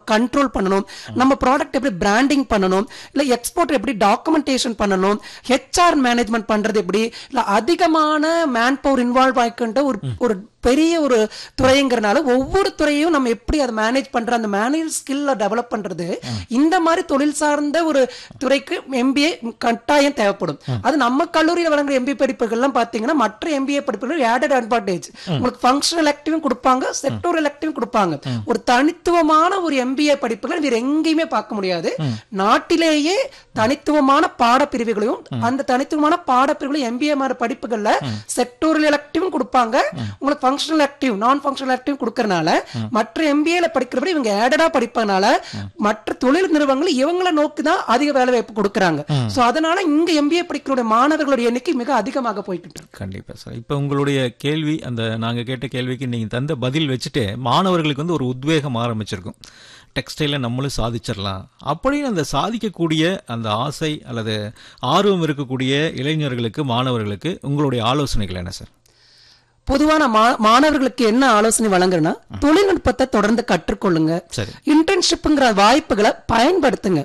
Control பண்ணணும் நம்ம product எப்படி பிராண்டிங் பண்ணணும் இல்ல எக்ஸ்போர்ட் எப்படி டாக்குமெண்டேஷன் பண்ணணும் ஹெச்ஆர் மேனேஜ்மெண்ட் பண்றது எப்படி இல்ல அதிகமான மேன் பவர் இன்வால்வ் ஆகிக்கின்ற ஒரு ஒரு பெரிய ஒரு துறைங்கிறனால ஒவ்வொரு துறையும் நம்ம எப்படி அதை மேனேஜ் பண்ற அந்த மேனேஜ் ஸ்கில்ல டெவலப் பண்றது இந்த மாதிரி தொழில் சார்ந்த ஒரு துறைக்கு எம்பிஏ கட்டாயம் தேவைப்படும் அது நம்ம கல்லூரியில் வழங்குற எம்பிஏ படிப்புகள்லாம் பாத்தீங்கன்னா மற்ற எம்பிஏ படிப்புகள் ஆடட் அட்வான்டேஜ் உங்களுக்கு ஃபங்க்ஷனல் ஆக்டிவும் கொடுப்பாங்க செக்டோரல் ஆக்டிவும் கொடுப்பாங்க ஒரு தனித்துவமான ஒரு எம்பிஏ படிப்புகள் வேற எங்கேயுமே பார்க்க முடியாது நாட்டிலேயே தனித்துவமான பாடப்பிரிவுகளையும் அந்த தனித்துவமான பாடப்பிரிவுகளையும் எம்பிஏ மாதிரி படிப்புகள்ல செக்டோரல் எலக்டிவும் கொடுப்பாங்க உங்களுக்கு ஃபங்க்ஷனல் ஆக்டிவ் நான் ஃபங்க்ஷனல் ஆக்டிவ் கொடுக்கறனால மற்ற எம்பிஏல படிக்கிறபடி இவங்க ஆடடா படிப்பதனால மற்ற தொழில் நிறுவனங்கள் இவங்களை நோக்கி தான் அதிக வேலை வாய்ப்பு கொடுக்கறாங்க சோ அதனால இங்க எம்பிஏ படிக்கிற மாணவர்களுடைய எண்ணிக்கை மிக அதிகமாக போய்கிட்டு இருக்கு கண்டிப்பா சார் இப்ப உங்களுடைய கேள்வி அந்த நாங்க கேட்ட கேள்விக்கு நீங்க தந்த பதில் வச்சுட்டு மாணவர்களுக்கு வந்து ஒரு உத்வேகம் ஆரம்பிச்சிருக்கும் டெக்ஸ்டைல நம்மளும் சாதிச்சிடலாம் அப்படின்னு அந்த சாதிக்கக்கூடிய அந்த ஆசை அல்லது ஆர்வம் இருக்கக்கூடிய இளைஞர்களுக்கு மாணவர்களுக்கு உங்களுடைய ஆலோசனைகள் என்ன சார் பொதுவான மா- மாணவர்களுக்கு என்ன ஆலோசனை வழங்குறேன்னா தொழில்நுட்பத்தை தொடர்ந்து கற்றுக்கொள்ளுங்க சரி இன்டர்ன்ஷிப்ங்கிற வாய்ப்புகளை பயன்படுத்துங்க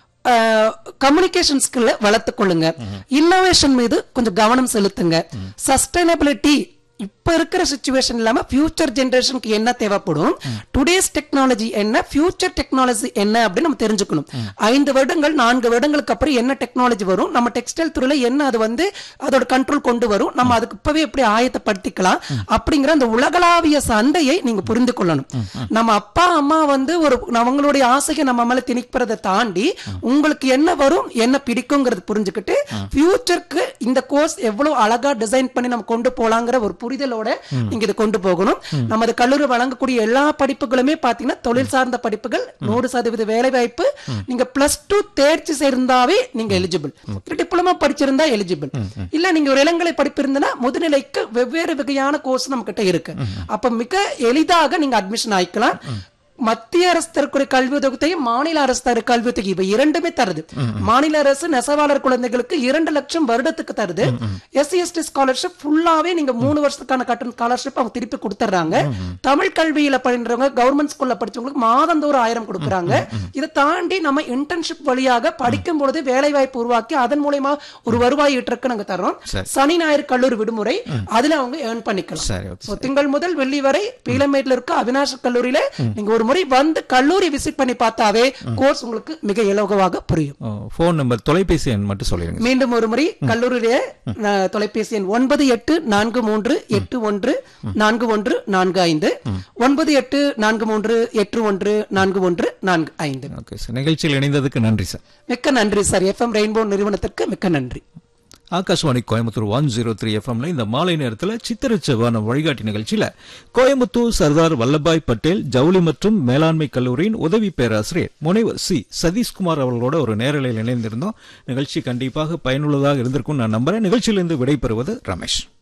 கம்யூனிகேஷன் ஸ்கில்ல வளர்த்துக்கொள்ளுங்க இன்னோவேஷன் மீது கொஞ்சம் கவனம் செலுத்துங்க சஸ்டைனபிலிட்டி இப்ப இருக்கிற சுச்சுவேஷன் இல்லாம ஃபியூச்சர் ஜெனரேஷனுக்கு என்ன தேவைப்படும் டுடேஸ் டெக்னாலஜி என்ன ஃபியூச்சர் டெக்னாலஜி என்ன அப்படின்னு நம்ம தெரிஞ்சுக்கணும் ஐந்து வருடங்கள் நான்கு வருடங்களுக்கு அப்புறம் என்ன டெக்னாலஜி வரும் நம்ம டெக்ஸ்டைல் துறையில என்ன அது வந்து அதோட கண்ட்ரோல் கொண்டு வரும் நம்ம அதுக்கு இப்பவே எப்படி ஆயத்தப்படுத்திக்கலாம் அப்படிங்கிற அந்த உலகளாவிய சந்தையை நீங்க புரிந்து கொள்ளணும் நம்ம அப்பா அம்மா வந்து ஒரு அவங்களுடைய ஆசையை நம்ம மேல திணிக்கிறதை தாண்டி உங்களுக்கு என்ன வரும் என்ன பிடிக்குங்கிறது புரிஞ்சுக்கிட்டு ஃபியூச்சருக்கு இந்த கோர்ஸ் எவ்வளவு அழகா டிசைன் பண்ணி நம்ம கொண்டு போலாங்கிற ஒரு புரிதலோட நீங்க இதை கொண்டு போகணும் நமது கல்லூரி வழங்கக்கூடிய எல்லா படிப்புகளுமே பாத்தீங்கன்னா தொழில் சார்ந்த படிப்புகள் நூறு சதவீத வேலை வாய்ப்பு நீங்க பிளஸ் டூ தேர்ச்சி சேர்ந்தாவே நீங்க எலிஜிபிள் டிப்ளமா படிச்சிருந்தா எலிஜிபிள் இல்ல நீங்க ஒரு இளங்கலை படிப்பு இருந்தனா முதுநிலைக்கு வெவ்வேறு வகையான கோர்ஸ் நம்ம கிட்ட இருக்கு அப்ப மிக எளிதாக நீங்க அட்மிஷன் ஆயிக்கலாம் மத்திய அரசு தரக்கூடிய கல்வி உதவித்தையும் மாநில அரசு தர கல்வி உதவி இவை இரண்டுமே தருது மாநில அரசு நெசவாளர் குழந்தைகளுக்கு இரண்டு லட்சம் வருடத்துக்கு தருது எஸ்சி எஸ்டி ஸ்காலர்ஷிப் ஃபுல்லாவே நீங்க மூணு வருஷத்துக்கான கட்டண ஸ்காலர்ஷிப் அவங்க திருப்பி கொடுத்துறாங்க தமிழ் கல்வியில பயின்றவங்க கவர்மெண்ட் ஸ்கூல்ல படிச்சவங்களுக்கு மாதந்தோறும் ஆயிரம் கொடுக்குறாங்க இதை தாண்டி நம்ம இன்டர்ன்ஷிப் வழியாக படிக்கும் பொழுது வேலை வாய்ப்பு உருவாக்கி அதன் மூலயமா ஒரு வருவாய் ஈட்டுறக்கு நாங்க தர்றோம் சரி. சனி ஞாயிறு கல்லூரி விடுமுறை அதுல அவங்க ஏர்ன் பண்ணிக்கலாம் சரி ஓகே So, திங்கள் முதல் வெள்ளி வரை பீலமேட்ல இருக்க அவினாஷ் கல்லூரியில நீங்க ஒரு முறை வந்து கல்லூரி விசிட் பண்ணி பார்த்தாவே கோர்ஸ் உங்களுக்கு மிக இலகுவாக புரியும் ஃபோன் நம்பர் தொலைபேசி எண் மட்டும் சொல்லிடுங்க மீண்டும் ஒரு முறை கல்லூரியிலே அஹ், தொலைபேசி எண் ஒன்பது எட்டு நான்கு மூன்று எட்டு ஒன்று நான்கு ஒன்று நான்கு ஐந்து ஒன்பது எட்டு நான்கு மூன்று எட்டு ஒன்று நான்கு ஒன்று நான்கு ஐந்து ஓகே சார் நிகழ்ச்சியில் இணைந்ததுக்கு நன்றி சார் மிக்க நன்றி சார் எஃப்எம் ரெயின்போ நிறுவனத்திற்கு மிக்க நன்றி Akashvani Coimbatore one zero three எஃப்எம்ல இந்த மாலை நேரத்தில் சித்திரச்சவான வழிகாட்டி நிகழ்ச்சியில கோயம்புத்தூர் சர்தார் வல்லபாய் பட்டேல் ஜவுளி மற்றும் மேலாண்மை கல்லூரியின் உதவி பேராசிரியர் முனைவர் சி சதீஷ்குமார் அவர்களோட ஒரு நேரலையில் இணைந்திருந்தோம் நிகழ்ச்சி கண்டிப்பாக பயனுள்ளதாக இருந்திருக்கும் நான் நம்புறேன் நிகழ்ச்சியிலிருந்து விடைபெறுவது ரமேஷ்